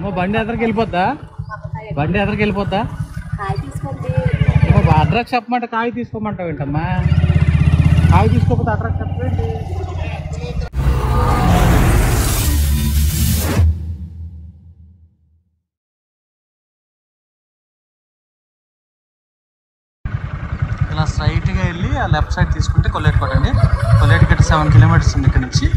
అమ్మ బండి ఎదరికి వెళ్ళిపోద్దా బండి ఎదరికి వెళ్ళిపోద్దా కాయ తీసుకోండి అమ్మ అడ్రస్ చెప్పమంటే కాయ తీసుకోమంటావు ఏంటమ్మా కాయ తీసుకోకపోతే అడ్రస్ చెప్పండి ఇలా స్ట్రైట్గా వెళ్ళి ఆ లెఫ్ట్ సైడ్ తీసుకుంటే కొల్లేటికోట అండి కొల్లేటికోట సెవెన్ కిలోమీటర్స్ ఉంది ఇక్కడ నుంచి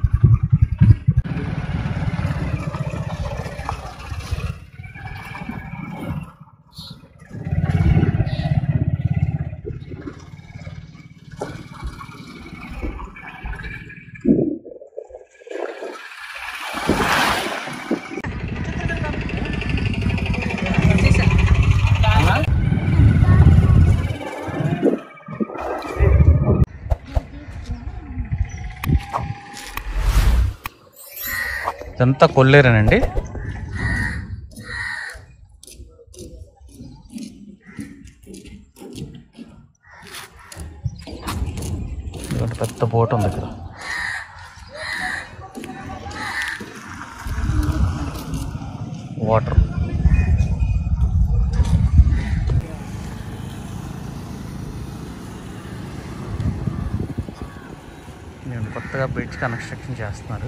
ఇదంతా కొల్లేరేనండి ఇదొకటి పెద్ద బోట్ ఉంది ఇక్కడ వాటర్ నేను కొత్తగా బ్రిడ్జ్ కన్స్ట్రక్షన్ చేస్తున్నారు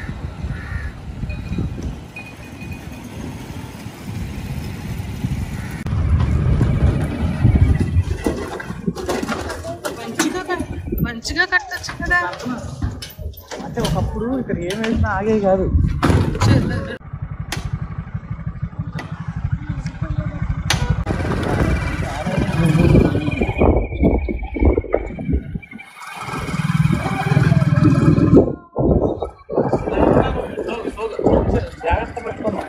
మంచిగా కట్- మంచిగా కట్టచ్చు కదా అంటే ఒకప్పుడు ఇక్కడ ఏం వేసినా ఆగే కాదు జాగ్రత్త పెట్టుకోమ్మా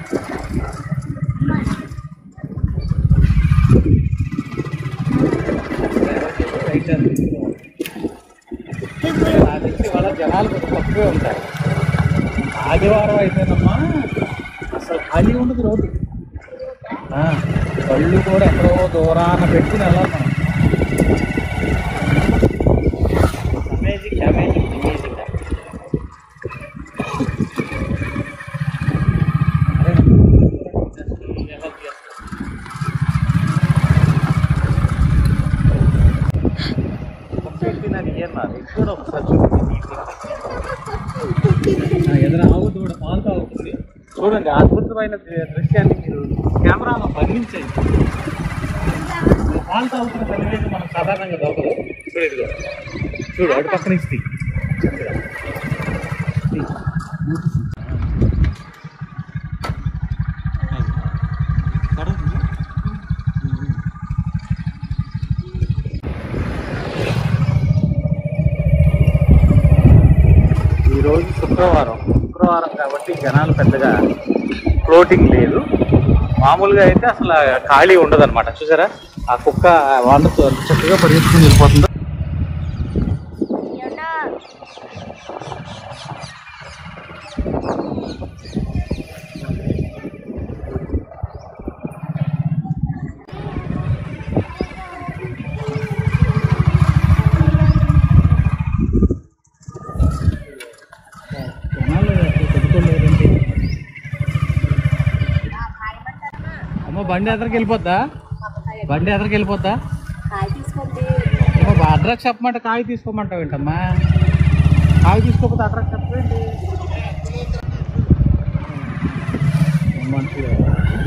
నాకు తెలిసి వాళ్ళ జనాలు కొంచెం తక్కువే ఉంటారు ఆదివారం అయితేనమ్మా అసలు ఖాళీ ఉండదు రోడ్డు ఆ, కళ్ళు కూడా ఎక్కడో దూరాన పెట్టి వెళ్ళాలి మనం అమేజింగ్ అమేజింగ్ అమేజింగ్ ఏదైనా ఆవుతుంది కూడా పాలు తాగుతుంది చూడండి అద్భుతమైన దృశ్యాన్ని మీరు కెమెరాలో బంధించండి పాలు తాగుతున్న సన్నివేశం మనం సాధారణంగా దొరకదు చూడు ఇదిగో చూడు అటు పక్కన ఇస్తే ఈరోజు శుక్రవారం శుక్రవారం కాబట్టి జనాలు పెద్దగా ఫ్లోటింగ్ లేదు మామూలుగా అయితే అసలు ఖాళీ ఉండదు అనమాట చూసారా ఆ కుక్క వాళ్ళతో ఎంత చక్కగా పరిగెత్తుకుని వెళ్ళిపోతుందో జనాలు అసలు కొట్టుకోలేదండి అమ్మ బండి ఎదరికి వెళ్ళిపోద్దా బండి ఎదరికి వెళ్ళిపోద్దా కాయ తీసుకోండి అమ్మ అడ్రస్ చెప్పమంటే కాయ తీసుకోమంటావు ఏంటమ్మా కాయ తీసుకోకపోతే అడ్రస్ చెప్పండి మంచిగా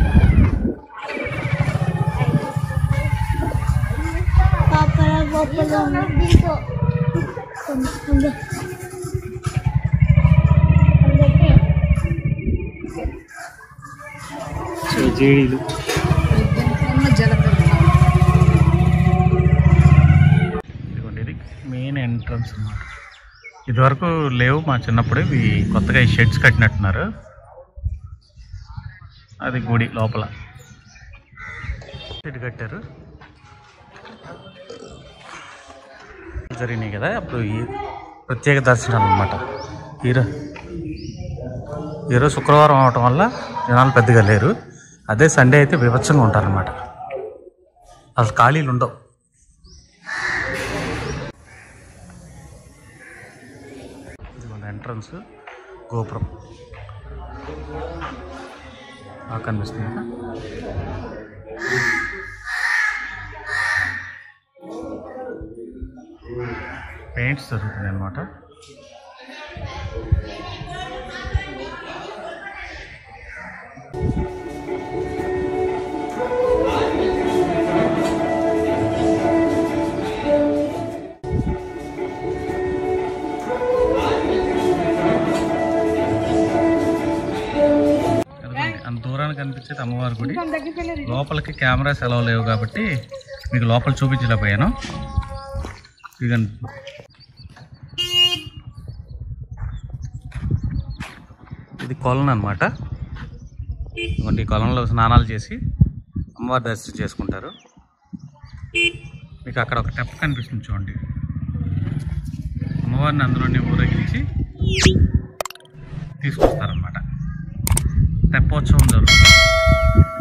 జేడీలు ఇదిగోండి ఇది మెయిన్ ఎంట్రన్స్ అన్నమాట ఇదివరకు లేవు మా చిన్నప్పుడు ఇవి కొత్తగా ఈ షెడ్స్ కట్టినట్టున్నారు అది గుడి లోపల షెడ్ కట్టారు జరిగినాయి కదా అప్పుడు ఈ ప్రత్యేక దర్శనాలు అనమాట ఈరో ఈరోజు శుక్రవారం అవటం వల్ల జనాలు పెద్దగా లేరు అదే సండే అయితే వివత్సంగా ఉంటారనమాట అసలు ఖాళీలు ఉండవు ఇది మన ఎంట్రన్స్ గోపురం బాగా కనిపిస్తుంది కదా పెయింట్స్ జరుగుతున్నాయి అనమాట అదిగోండి, అంత దూరానికి కనిపించేది అమ్మవారి గుడి లోపలికి కెమెరాస్ ఎలా లేవు కాబట్టి మీకు లోపల చూపించలేకపోయాను ఇదిగోండి ఇది కొలను అనమాట ఇదిగోండి ఈ కొలంలో స్నానాలు చేసి అమ్మవారి దర్శనం చేసుకుంటారు మీకు అక్కడ ఒక టెప్ కనిపిస్తుంది చూడండి అమ్మవారిని అందులోని ఊరేగించి తీసుకొస్తారనమాట తెప్పోత్సవం జరుగుతుంది